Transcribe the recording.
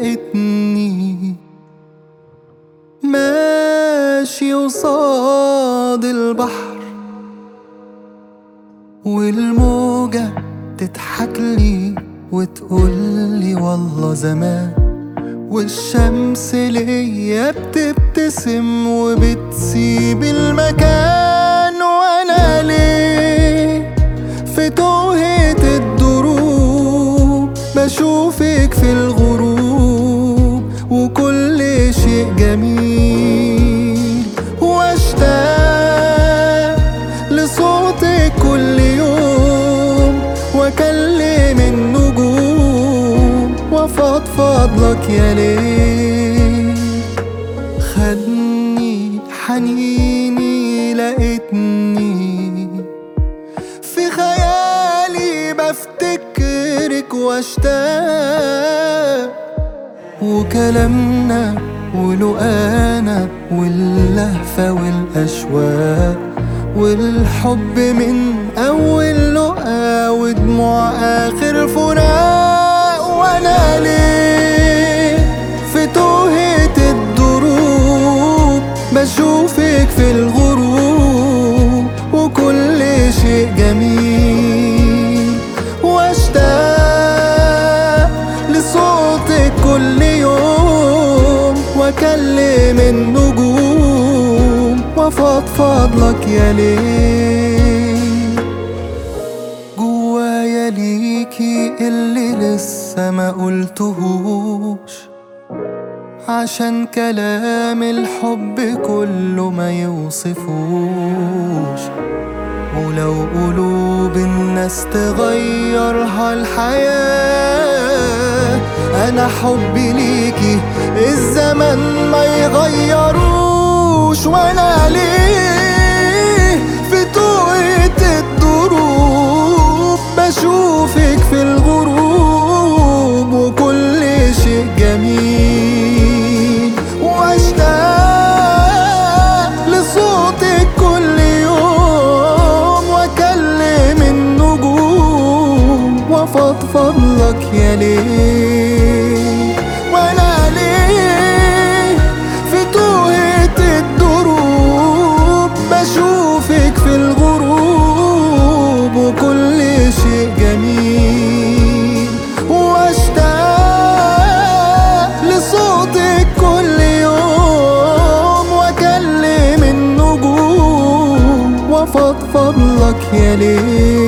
لقيتني ماشي قصاد البحر والموجة تضحك لي وتقولي والله زمان والشمس ليا بتبتسم وبتسيب المكان وانا ليه في توهة الدروب بشوفك في الغروب وكل شيء جميل واشتاق لصوتك كل يوم واكلم النجوم وافضفض لك يا ليل خدني حنيني لقيتني في خيالي بفتكرك واشتاق وكلامنا ولقانا واللهفة والأشواق والحب من أول لقا ودموع آخر فراق وأنا ليه في توهة الدروب بشوفك في الغروب وكل شيء جميل واشتاق لصوتك كل يوم واكلم النجوم وافضفض لك يا ليل جوايا ليكي اللي لسه ما قلتهوش عشان كلام الحب كله ما يوصفوش ولو قلوب الناس تغيرها الحياة أنا حبي ليكي الزمن ما يغيروش وأنا ليه في توقيت الدروب بشوفك في الغروب وكل شيء جميل واشتاق لصوتك كل يوم واكلم النجوم وافضفض لك يا ليل وانا ليه في توهة الدروب بشوفك في الغروب وكل شيء جميل واشتاق لصوتك كل يوم واكلم النجوم وافضفض لك يا ليل